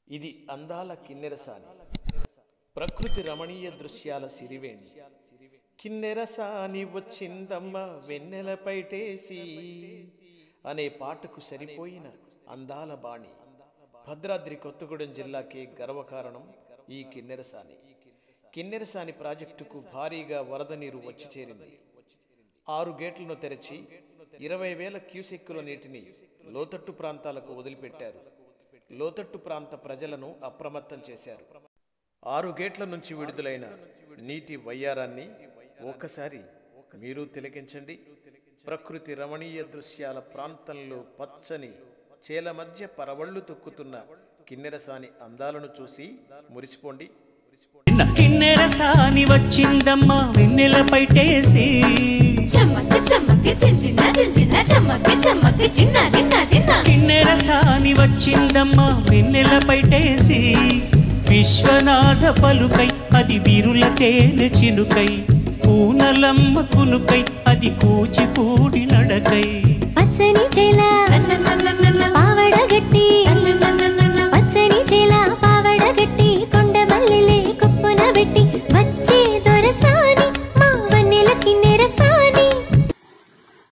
ఇది అందాల కిన్నెరసాని ప్రకృతి రమణీయ దృశ్యాల సిరివేణి కిన్నెరసాని వచ్చిందమ్మ వెన్నెల పైటేసి అనే పాటకు సరిపోయిన అందాల బాణి భద్రాద్రి కొత్తగూడెం జిల్లాకి గర్వకారణం ఈ కిన్నెరసాని కిన్నెరసాని ప్రాజెక్టుకు భారీగా వరద నీరు వచ్చి చేరింది ఆరు గేట్లను తెరచి ఇరవై వేల క్యూసెక్కుల నీటిని లోతట్టు ప్రాంతాలకు వదిలిపెట్టారు లోతట్టు ప్రాంత ప్రజలను అప్రమత్తం చేశారు ఆరు గేట్ల నుంచి విడుదలైన నీటి వయ్యారాన్ని ఒక్కసారి మీరు తిలకించండి ప్రకృతి రమణీయ దృశ్యాల ప్రాంతంలో పచ్చని చేల మధ్య పరవళ్ళు తొక్కుతున్న కిన్నెరసాని అందాలను చూసి మురిసిపోండి కిన్నెరసాని వచ్చిందమ్మా వెన్నెల పైటేసి చమ్మక్ చమ్మక్ చిన్న చిన్న చమ్మక్ చమ్మక్ చిన్న చిన్న చిన్న కిన్నెరసాని వచ్చిందమ్మా వెన్నెల పైటేసి విశ్వనాథ పలుకై అది వీరుల తేనె చినుకై పూనలమ్మ కునుకై అది కూచిపూడి నడకై పచ్చని చెలా